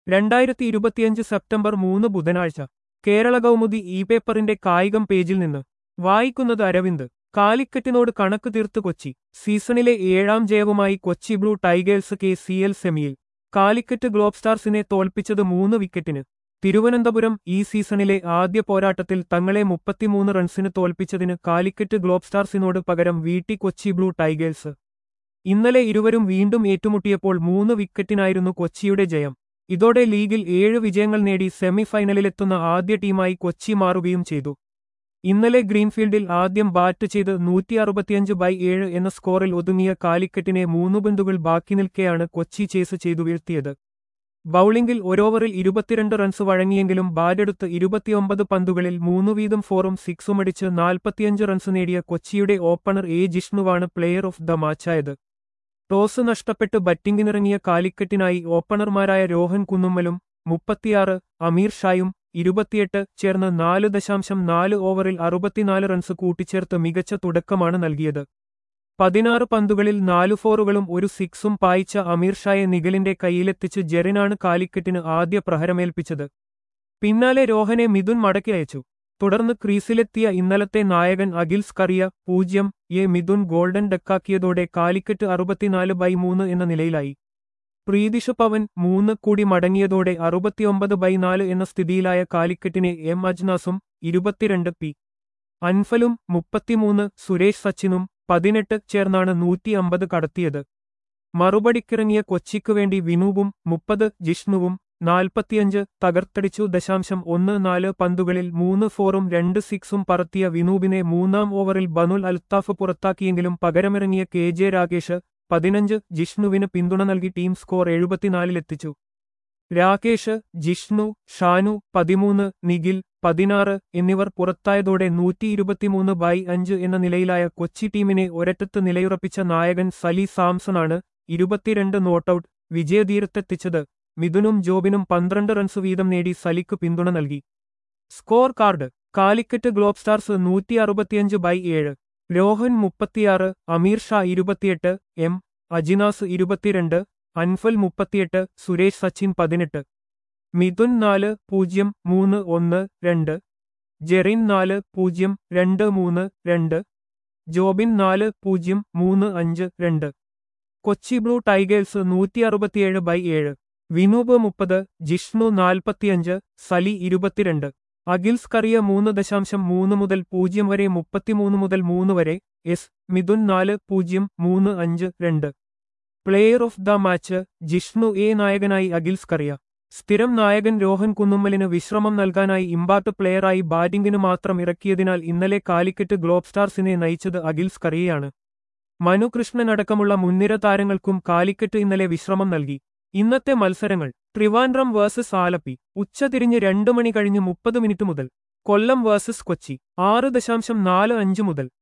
രണ്ടായിരത്തി ഇരുപത്തിയഞ്ച് സെപ്റ്റംബർ മൂന്ന് ബുധനാഴ്ച കേരള കൗമുദി ഇ പേപ്പറിന്റെ കായികം പേജിൽ നിന്ന് വായിക്കുന്നത് അരവിന്ദ് കാലിക്കറ്റിനോട് കണക്ക് തീർത്ത് കൊച്ചി സീസണിലെ ഏഴാം ജയവുമായി Kochi blue tigers K C L സെമിയിൽ കാലിക്കറ്റ് ഗ്ലോബ് സ്റ്റാർസിനെ തോൽപ്പിച്ചത് മൂന്ന് വിക്കറ്റിന് തിരുവനന്തപുരം ഈ സീസണിലെ ആദ്യ പോരാട്ടത്തിൽ തങ്ങളെ മുപ്പത്തിമൂന്ന് റൺസിന് തോൽപ്പിച്ചതിന് കാലിക്കറ്റ് ഗ്ലോബ് സ്റ്റാർസിനോട് പകരം വീട്ടി കൊച്ചി ബ്ലൂ ടൈഗേഴ്സ് ഇന്നലെ ഇരുവരും വീണ്ടും ഏറ്റുമുട്ടിയപ്പോൾ മൂന്ന് വിക്കറ്റിനായിരുന്നു കൊച്ചിയുടെ ജയം ഇതോടെ ലീഗിൽ ഏഴ് വിജയങ്ങൾ നേടി സെമിഫൈനലിലെത്തുന്ന ആദ്യ ടീമായി കൊച്ചി മാറുകയും ചെയ്തു ഇന്നലെ ഗ്രീൻഫീൽഡിൽ ആദ്യം ബാറ്റ് ചെയ്ത് നൂറ്റി അറുപത്തിയഞ്ച് ബൈ ഏഴ് എന്ന സ്കോറിൽ ഒതുങ്ങിയ കാലിക്കറ്റിനെ മൂന്നു പന്തുകൾ ബാക്കി നിൽക്കെയാണ് കൊച്ചി ചേസ് ചെയ്തു വീഴ്ത്തിയത് ബൌളിംഗിൽ ഒരോവറിൽ ഇരുപത്തിരണ്ട് റൺസ് വഴങ്ങിയെങ്കിലും ബാറ്റെടുത്ത് ഇരുപത്തിയൊമ്പത് പന്തുകളിൽ മൂന്നു വീതം ഫോറും സിക്സുമടിച്ച് നാൽപ്പത്തിയഞ്ച് റൺസ് നേടിയ കൊച്ചിയുടെ ഓപ്പണർ എ ജിഷ്ണുവാണ് പ്ലെയർ ഓഫ് ദ മാച്ചായത് ടോസ് നഷ്ടപ്പെട്ട് ബറ്റിംഗിനിറങ്ങിയ കാലിക്കറ്റിനായി ഓപ്പണർമാരായ രോഹൻ കുന്നുമ്മലും മുപ്പത്തിയാറ് അമീർ ഷായും ഇരുപത്തിയെട്ട് ചേർന്ന് നാല് ദശാംശം നാല് ഓവറിൽ അറുപത്തിനാല് റൺസ് കൂട്ടിച്ചേർത്ത് മികച്ച തുടക്കമാണ് നൽകിയത് പതിനാറ് പന്തുകളിൽ നാലു ഫോറുകളും ഒരു സിക്സും പായിച്ച അമീർ ഷായെ നിഗലിന്റെ കൈയിലെത്തിച്ച് ജെറിനാണ് കാലിക്കറ്റിന് ആദ്യ പ്രഹരമേൽപ്പിച്ചത് പിന്നാലെ രോഹനെ മിഥുൻ മടക്കി അയച്ചു തുടർന്ന് ക്രീസിലെത്തിയ ഇന്നലത്തെ നായകൻ അഖിൽസ് കറിയ പൂജ്യം എ മിഥുൻ ഗോൾഡൻ ഡക്കാക്കിയതോടെ കാലിക്കറ്റ് അറുപത്തിനാല് ബൈ മൂന്ന് എന്ന നിലയിലായി പ്രീതിഷ് പവൻ മൂന്ന് കൂടി മടങ്ങിയതോടെ അറുപത്തിയൊമ്പത് ബൈ നാല് എന്ന സ്ഥിതിയിലായ കാലിക്കറ്റിനെ എം അജ്നാസും ഇരുപത്തിരണ്ട് പി അൻഫലും മുപ്പത്തിമൂന്ന് സുരേഷ് സച്ചിനും പതിനെട്ട് ചേർന്നാണ് നൂറ്റി അമ്പത് കടത്തിയത് മറുപടിക്കിറങ്ങിയ കൊച്ചിക്കു വേണ്ടി വിനൂപും മുപ്പത് ജിഷ്ണുവും നാൽപ്പത്തിയഞ്ച് തകർത്തടിച്ചു ദശാംശം ഒന്ന് നാല് പന്തുകളിൽ മൂന്ന് ഫോറും രണ്ട് സിക്സും പറത്തിയ വിനൂപിനെ മൂന്നാം ഓവറിൽ ബനുൽ അൽത്താഫ് പുറത്താക്കിയെങ്കിലും പകരമിറങ്ങിയ കെ ജെ രാകേഷ് പതിനഞ്ച് ജിഷ്ണുവിന് പിന്തുണ നൽകി ടീം സ്കോർ എഴുപത്തിനാലിലെത്തിച്ചു രാകേഷ് ജിഷ്ണു ഷാനു പതിമൂന്ന് നിഖിൽ പതിനാറ് എന്നിവർ പുറത്തായതോടെ നൂറ്റി ഇരുപത്തിമൂന്ന് ബൈ അഞ്ച് എന്ന നിലയിലായ കൊച്ചി ടീമിനെ ഒരറ്റത്ത് നിലയുറപ്പിച്ച നായകൻ സലി സാംസണാണ് ഇരുപത്തിരണ്ട് നോട്ടൌട്ട് വിജയതീരത്തെത്തിച്ചത് മിഥുനും ജോബിനും പന്ത്രണ്ട് റൺസ് വീതം നേടി സലിക്ക് പിന്തുണ നൽകി score card Calicut globe stars നൂറ്റി അറുപത്തിയഞ്ച് ബൈ ഏഴ് രോഹൻ മുപ്പത്തിയാറ് അമീർ ഷാ ഇരുപത്തിയെട്ട് എം അജിനാസ് ഇരുപത്തിരണ്ട് അൻഫൽ മുപ്പത്തിയെട്ട് സുരേഷ് സച്ചിൻ പതിനെട്ട് മിഥുൻ നാല് പൂജ്യം മൂന്ന് ഒന്ന് രണ്ട് ജെറിൻ നാല് പൂജ്യം രണ്ട് മൂന്ന് രണ്ട് ജോബിൻ നാല് പൂജ്യം മൂന്ന് അഞ്ച് രണ്ട് കൊച്ചി ബ്ലൂ ടൈഗേഴ്സ് നൂറ്റി അറുപത്തിയേഴ് ബൈ ഏഴ് വിനൂപ് മുപ്പത് ജിഷ്ണു നാൽപ്പത്തിയഞ്ച് സലി ഇരുപത്തിരണ്ട് അഖിൽസ് കറിയ മൂന്ന് ദശാംശം മൂന്ന് മുതൽ പൂജ്യം വരെ മുപ്പത്തിമൂന്ന് മുതൽ മൂന്ന് വരെ എസ് മിഥുൻ നാല് പൂജ്യം മൂന്ന് അഞ്ച് രണ്ട് player of the match Jishnu A നായകനായി അഖിൽസ് കറിയ സ്ഥിരം നായകൻ രോഹൻ കുന്നുമ്മലിന് വിശ്രമം നൽകാനായി ഇമ്പാർട്ട് പ്ലെയറായി ബാറ്റിംഗിന് മാത്രം ഇറക്കിയതിനാൽ ഇന്നലെ കാലിക്കറ്റ് ഗ്ലോബ് സ്റ്റാർസിനെ നയിച്ചത് അഖിൽസ് കറിയയാണ് മനു കൃഷ്ണനടക്കമുള്ള മുൻനിര താരങ്ങൾക്കും കാലിക്കറ്റ് ഇന്നലെ വിശ്രമം നൽകി ഇന്നത്തെ മത്സരങ്ങൾ ട്രിവാൻഡ്രം വേഴ്സസ് ആലപ്പി ഉച്ചതിരിഞ്ഞ് രണ്ടു മണി കഴിഞ്ഞ് മുപ്പത് മിനിറ്റ് മുതൽ കൊല്ലം വേഴ്സസ് കൊച്ചി ആറ് ദശാംശം നാല് അഞ്ച് മുതൽ